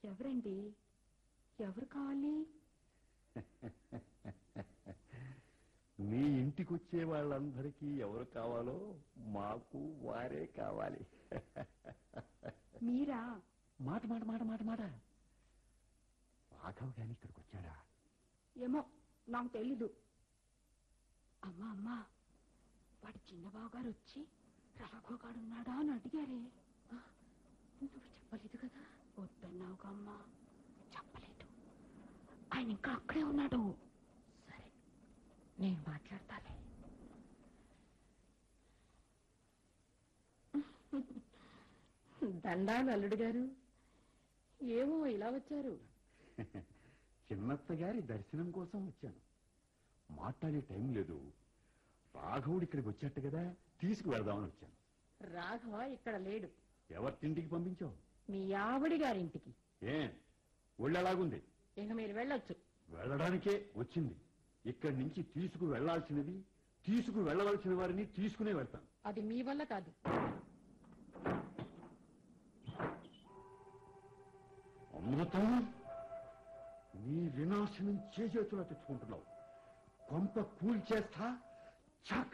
ఎవరండి ఎవరు కావాలి మీ ఇంటికి వచ్చే వాళ్ళందరికీ ఎవరు కావాలో మాకు వారే కావాలి మీరా మాట మాట మాట మాట మాట రాఘవ్ గాని ఇక్కడికి వచ్చాడా ఏమో నాకు తెలీదు అమ్మా అమ్మా వాడి చిన్నబాబు గారు వచ్చి రాఘవ గారు ఉన్నాడా అని అడిగారే ఆ, నువ్వు చెప్పలేదు కదా వద్దన్నావుగా అమ్మా చెప్పలేదు ఆయన ఇంకా అక్కడే ఉన్నాడు సరే నేను మాట్లాడతాలే దండాలు అల్లుడు గారు ఏమో ఇలా వచ్చారు చిన్నత్త గారి దర్శనం కోసం వచ్చాను మాట్లాడే టైం లేదు రాఘవుడు ఇక్కడికి వచ్చాట కదా తీసుకువెళదామని వచ్చాను రాఘవ ఇక్కడ లేడు ఎవరింటికి పంపించావు మీ ఆవిడి గారింటికి ఏ ఒళ్ళు ఎలాగుంది ఇక మీరు వెళ్ళొచ్చు వెళ్ళడానికే వచ్చింది ఇక్కడి నుంచి తీసుకు వెళ్లాల్సినది తీసుకు వెళ్ళవలసిన వారిని తీసుకునే వెళ్తాను అది మీ వల్ల కాదు అమృతం నీ వినాశనం చేసేతులా తెచ్చుకుంటున్నావు కొంప కూల్చేస్తా చాక్